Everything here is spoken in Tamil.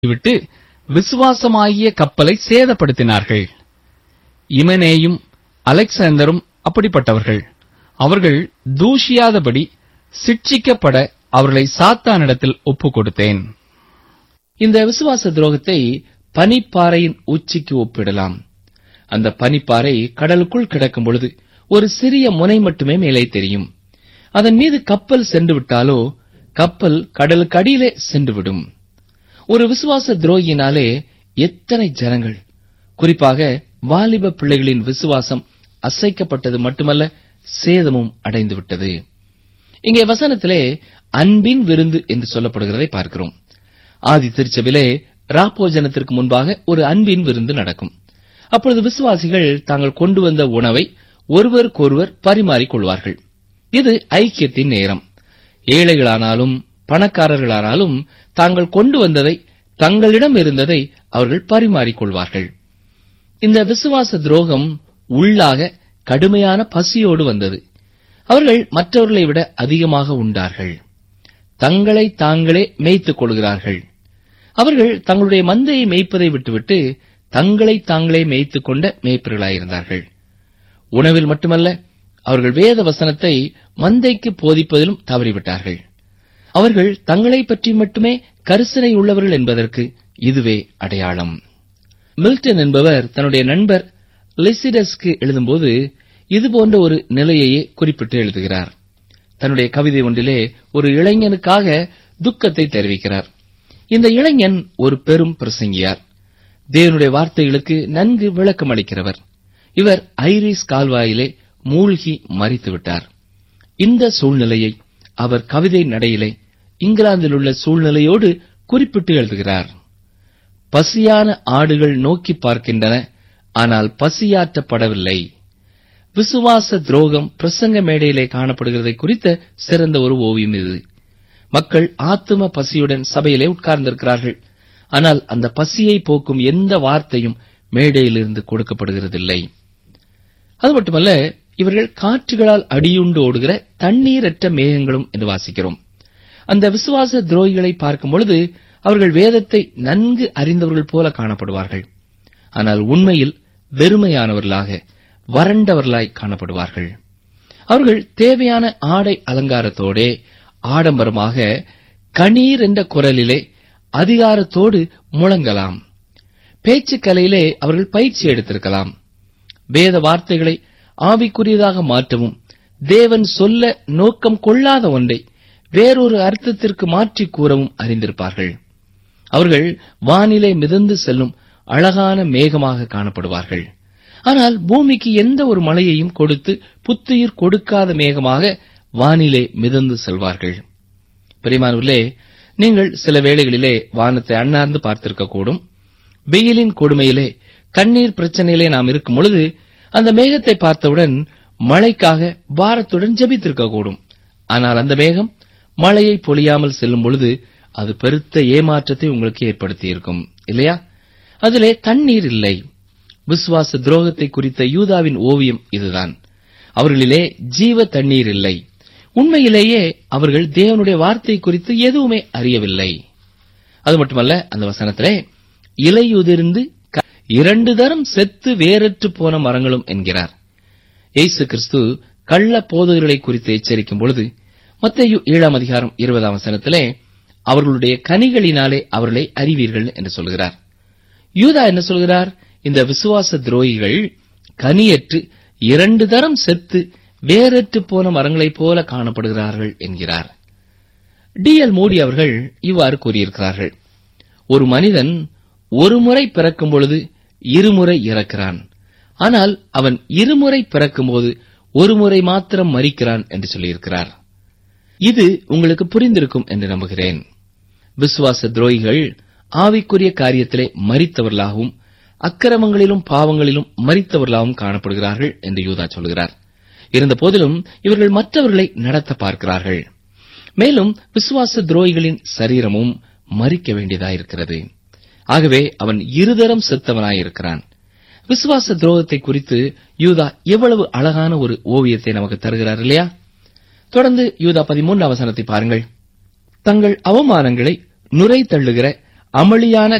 விட்டு விசுவாசமாகிய கப்பலை சேதப்படுத்தினார்கள் இமனேயும் அலெக்சாந்தரும் அப்படிப்பட்டவர்கள் அவர்கள் தூஷியாதபடி சிட்சிக்கப்பட அவர்களை சாத்தானிடத்தில் ஒப்புக் கொடுத்தேன் இந்த விசுவாச துரோகத்தை பனிப்பாறையின் உச்சிக்கு ஒப்பிடலாம் அந்த பனிப்பாறை கடலுக்குள் கிடக்கும் பொழுது ஒரு சிறிய முனை மட்டுமே மேலே தெரியும் அதன் மீது கப்பல் சென்று விட்டாலோ கப்பல் கடலுக்கு அடியிலே சென்றுவிடும் ஒரு விசுவாச துரோகியினாலே எத்தனை ஜனங்கள் குறிப்பாக வாலிப பிள்ளைகளின் விசுவாசம் அசைக்கப்பட்டது மட்டுமல்ல சேதமும் அடைந்து விட்டது இங்கே வசனத்திலே அன்பின் விருந்து என்று சொல்லப்படுகிறதை பார்க்கிறோம் ஆதி திருச்சபிலே ராப்போஜனத்திற்கு முன்பாக ஒரு அன்பின் விருந்து நடக்கும் அப்பொழுது விசுவாசிகள் தாங்கள் கொண்டு வந்த உணவை ஒருவருக்கொருவர் பரிமாறிக் கொள்வார்கள் இது ஐக்கியத்தின் நேரம் ஏழைகளானாலும் பணக்காரர்களானாலும் தாங்கள் கொண்டு வந்ததை தங்களிடம் இருந்ததை அவர்கள் பரிமாறிக் கொள்வார்கள் இந்த விசுவாச துரோகம் உள்ளாக கடுமையான பசியோடு வந்தது அவர்கள் மற்றவர்களை விட அதிகமாக உண்டார்கள் தங்களை தாங்களே மேய்த்துக் கொள்கிறார்கள் அவர்கள் தங்களுடைய மந்தையை மேய்ப்பதை விட்டுவிட்டு தங்களை தாங்களே மேய்த்துக் கொண்ட மேய்ப்பர்களாயிருந்தார்கள் உணவில் மட்டுமல்ல அவர்கள் வேத வசனத்தை மந்தைக்கு போதிப்பதிலும் தவறிவிட்டார்கள் அவர்கள் தங்களைப் பற்றி மட்டுமே கரிசனை உள்ளவர்கள் என்பதற்கு இதுவே அடையாளம் மில்டன் என்பவர் தன்னுடைய நண்பர் லிசிடஸ்க்கு எழுதும்போது இதுபோன்ற ஒரு நிலையையே குறிப்பிட்டு எழுதுகிறார் தன்னுடைய கவிதை ஒன்றிலே ஒரு இளைஞனுக்காக துக்கத்தை தெரிவிக்கிறார் இந்த இளைஞன் ஒரு பெரும் பிரசங்கியார் தேவனுடைய வார்த்தைகளுக்கு நன்கு விளக்கம் அளிக்கிறவர் இவர் ஐரிஸ் கால்வாயிலே மூழ்கி மறித்து விட்டார் இந்த சூழ்நிலையை அவர் கவிதை நடையிலே இங்கிலாந்தில் உள்ள சூழ்நிலையோடு குறிப்பிட்டு எழுதுகிறார் பசியான ஆடுகள் நோக்கி பார்க்கின்றன ஆனால் பசியாற்றப்படவில்லை விசுவாச துரோகம் பிரசங்க மேடையிலே காணப்படுகிறதை குறித்த சிறந்த ஒரு ஓவியம் இது மக்கள் ஆத்தும பசியுடன் சபையிலே உட்கார்ந்திருக்கிறார்கள் ஆனால் அந்த பசியை போக்கும் எந்த வார்த்தையும் மேடையிலிருந்து கொடுக்கப்படுகிறதில்லை அது மட்டுமல்ல இவர்கள் காற்றுகளால் அடியுண்டு ஓடுகிற தண்ணீரற்ற மேகங்களும் என்று வாசிக்கிறோம் அந்த விசுவாச துரோகிகளை பார்க்கும் பொழுது அவர்கள் வேதத்தை நன்கு அறிந்தவர்கள் போல காணப்படுவார்கள் ஆனால் உண்மையில் வெறுமையானவர்களாக வறண்டவர்களாய் காணப்படுவார்கள் அவர்கள் தேவையான ஆடை அலங்காரத்தோடே ஆடம்பரமாக கணீர் என்ற குரலிலே அதிகாரத்தோடு முழங்கலாம் பேச்சுக் கலையிலே அவர்கள் பயிற்சி எடுத்திருக்கலாம் வேத வார்த்தைகளை ஆவிக்குரியதாக மாற்றவும் தேவன் சொல்ல நோக்கம் கொள்ளாத ஒன்றை வேறொரு அர்த்தத்திற்கு மாற்றி கூறவும் அறிந்திருப்பார்கள் அவர்கள் வானிலை மிதந்து செல்லும் அழகான மேகமாக காணப்படுவார்கள் ஆனால் பூமிக்கு எந்த ஒரு மழையையும் கொடுத்து புத்துயிர் கொடுக்காத மேகமாக வானிலே மிதந்து செல்வார்கள் பிரிமானவர்களே நீங்கள் சில வேளைகளிலே வானத்தை அண்ணார்ந்து பார்த்திருக்கக்கூடும் வெயிலின் கொடுமையிலே கண்ணீர் பிரச்சனையிலே நாம் இருக்கும் பொழுது அந்த மேகத்தை பார்த்தவுடன் மழைக்காக பாரத்துடன் ஜெபித்திருக்கக்கூடும் ஆனால் அந்த மேகம் மழையை பொழியாமல் செல்லும் பொழுது அது பெருத்த ஏமாற்றத்தை உங்களுக்கு ஏற்படுத்தியிருக்கும் இல்லையா அதிலே தண்ணீர் இல்லை விசுவாச துரோகத்தை குறித்த யூதாவின் ஓவியம் இதுதான் அவர்களிலே ஜீவ தண்ணீர் இல்லை உண்மையிலேயே அவர்கள் தேவனுடைய வார்த்தை குறித்து எதுவுமே அறியவில்லை அது மட்டுமல்ல அந்த வசனத்திலே இலையுதிர்ந்து க- இரண்டு தரம் செத்து வேறற்று போன மரங்களும் என்கிறார் இயேசு கிறிஸ்து கள்ள போதகர்களை குறித்து எச்சரிக்கும் பொழுது மத்தேயு ஏழாம் அதிகாரம் இருபதாம் வசனத்திலே அவர்களுடைய கனிகளினாலே அவர்களை அறிவீர்கள் என்று சொல்கிறார் யூதா என்ன சொல்கிறார் இந்த விசுவாச துரோகிகள் கனியற்று இரண்டு தரம் செத்து வேறற்று போன மரங்களைப் போல காணப்படுகிறார்கள் என்கிறார் டி எல் மோடி அவர்கள் இவ்வாறு கூறியிருக்கிறார்கள் ஒரு மனிதன் ஒரு முறை பிறக்கும் பொழுது இருமுறை இறக்கிறான் ஆனால் அவன் இருமுறை பிறக்கும்போது ஒரு முறை மாத்திரம் மரிக்கிறான் என்று சொல்லியிருக்கிறார் இது உங்களுக்கு புரிந்திருக்கும் என்று நம்புகிறேன் விசுவாச துரோகிகள் ஆவிக்குரிய காரியத்திலே மரித்தவர்களாகவும் அக்கிரமங்களிலும் பாவங்களிலும் மரித்தவர்களாகவும் காணப்படுகிறார்கள் என்று யூதா சொல்கிறார் இருந்த போதிலும் இவர்கள் மற்றவர்களை நடத்த பார்க்கிறார்கள் மேலும் விசுவாச துரோகிகளின் சரீரமும் மறிக்க வேண்டியதாயிருக்கிறது ஆகவே அவன் இருதரம் செத்தவனாயிருக்கிறான் விசுவாச துரோகத்தை குறித்து யூதா எவ்வளவு அழகான ஒரு ஓவியத்தை நமக்கு தருகிறார் இல்லையா தொடர்ந்து யூதா பதிமூன்று அவசனத்தை பாருங்கள் தங்கள் அவமானங்களை நுரை தள்ளுகிற அமளியான